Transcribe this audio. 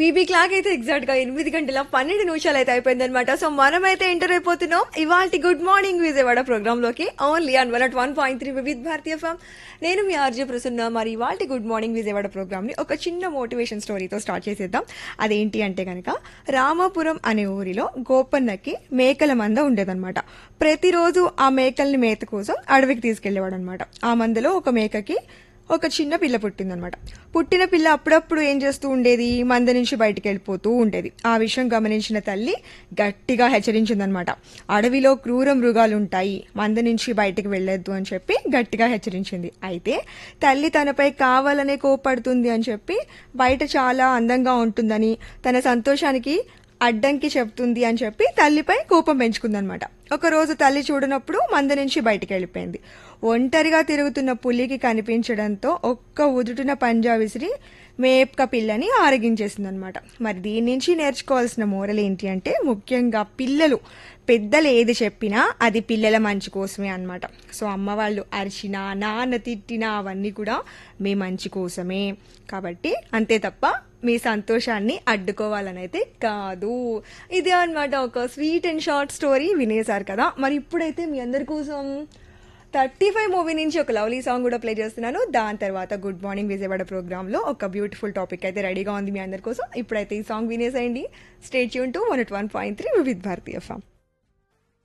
VB clock అయితే exact గా ఎనిమిది గంటల పన్నెండు నిమిషాలు అయితే అయిపోయింది అనమాట సో మనమైతే ఎంటర్ అయిపోతున్నాం ఇవాళ గుడ్ మార్నింగ్ విజయవాడ ప్రోగ్రామ్ లోకి only and one at one point three Vividh Bharati FM నేను మీ ఆర్జే ప్రసన్న మరి ఇవాళ గుడ్ మార్నింగ్ విజయవాడ ప్రోగ్రామ్ ని ఒక చిన్న మోటివేషన్ స్టోరీతో స్టార్ట్ చేసేద్దాం అదేంటి అంటే కనుక రామాపురం అనే ఊరిలో గోపన్నకి మేకల మంద ఉండేదన్నమాట ప్రతిరోజు ఆ మేకల్ని మేత కోసం అడవికి తీసుకెళ్లేవాడు అనమాట ఆ మందలో ఒక మేకకి ఒక చిన్న పిల్ల పుట్టిందనమాట పుట్టిన పిల్ల అప్పుడప్పుడు ఏం చేస్తూ ఉండేది మంద నుంచి బయటికి వెళ్ళిపోతూ ఉండేది ఆ విషయం గమనించిన తల్లి గట్టిగా హెచ్చరించిందనమాట అడవిలో క్రూర మృగాలు ఉంటాయి మంద నుంచి బయటికి వెళ్ళొద్దు అని చెప్పి గట్టిగా హెచ్చరించింది అయితే తల్లి తనపై కావాలనే కోపడుతుంది అని చెప్పి బయట చాలా అందంగా ఉంటుందని తన సంతోషానికి అడ్డంకి చెప్తుంది అని చెప్పి తల్లిపై కోపం పెంచుకుందనమాట ఒకరోజు తల్లి చూడనప్పుడు మంద నుంచి బయటికి వెళ్ళిపోయింది ఒంటరిగా తిరుగుతున్న పులికి కనిపించడంతో ఒక్క ఉదుటున పంజా విసిరి మేప్క పిల్లని ఆరగించేసిందనమాట మరి దీని నుంచి నేర్చుకోవాల్సిన మోరల్ ఏంటి అంటే ముఖ్యంగా పిల్లలు పెద్దలు ఏది చెప్పినా అది పిల్లల మంచి కోసమే అన్నమాట సో అమ్మ వాళ్ళు అరిచినా నాన్న తిట్టినా అవన్నీ కూడా మీ మంచి కోసమే కాబట్టి అంతే తప్ప మీ సంతోషాన్ని అడ్డుకోవాలని అయితే కాదు ఇదే అన్నమాట ఒక స్వీట్ అండ్ షార్ట్ స్టోరీ వినేశారు కదా మరి ఇప్పుడైతే మీ అందరి కోసం థర్టీ ఫైవ్ మూవీ నుంచి ఒక లవ్లీ సాంగ్ కూడా ప్లే చేస్తున్నాను దాని తర్వాత గుడ్ మార్నింగ్ విజయవాడ ప్రోగ్రాంలో ఒక బ్యూటిఫుల్ టాపిక్ అయితే రెడీగా ఉంది మీ అందరి కోసం ఇప్పుడైతే ఈ సాంగ్ వినేసేయండి స్టేట్ యూన్ to one at one point three Vividh Bharati form